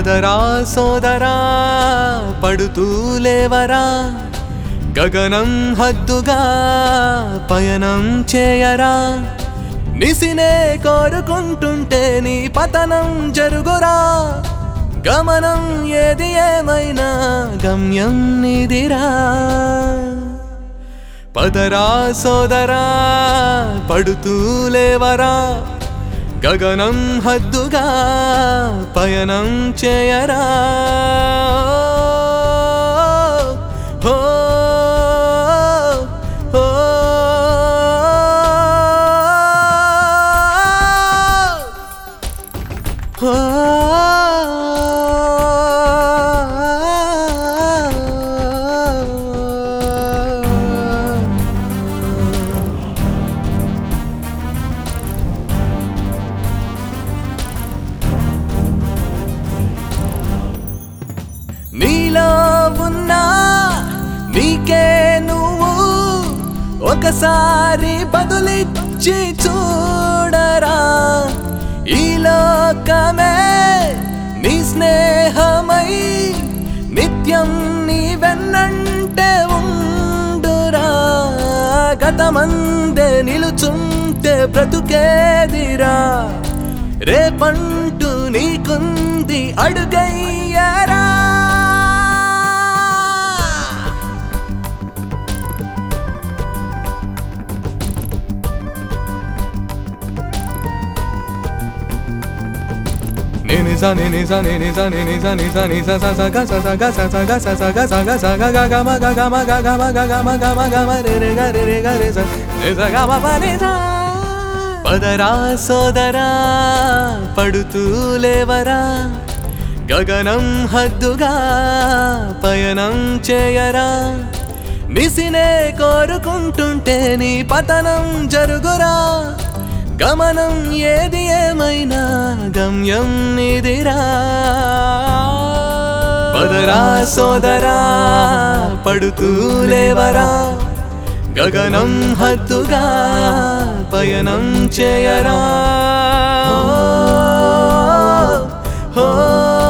పదరా సోదరా పడుతూ లేవరా గగనం హద్దుగా పయనం చేయరా నిసినే కోరుకుంటుంటే నీ పతనం జరుగురా గమనం ఏది ఏమైనా గమ్యం నిదిరా పదరా సోదరా పడుతూ లేవరా గగనం హద్దుగా పయనం చేయరా ఓ, ఓ, ఓ, నీలో ఉన్నా నీకే నువ్వు ఒకసారి బదులిచ్చి చూడరా ఈ లోకమే నీ స్నేహమై నిత్యం నీ వెన్నంటే ఉండురా గతమందే నిలుచుంటే బ్రతుకేదిరా రేపంటూ నీకుంది అడుగయ్యారా Nini sa nini sa nini sa nini sa ni sa ni sa sa sa ga sa sa ga sa sa ga sa sa ga sa ga sa ga ga ga ma ga ga ma ga ga ma ga ga ma ga ma ga ma re re ga re re ga re sa ni sa ga ma pa ni sa పదరా సోదరా పడుతూ లేవరా గగనం హద్దుగా పయనం చేయరా నిసినే కోరుకుంటుంటే నీ పతనం జరుగురా గమనం ఏది ఏమైనా గమ్యం నిదిరా పదరా సోదరా పడుతూ లేవరా గగనం హద్దుగా పయనం చేయరా ఓ, ఓ,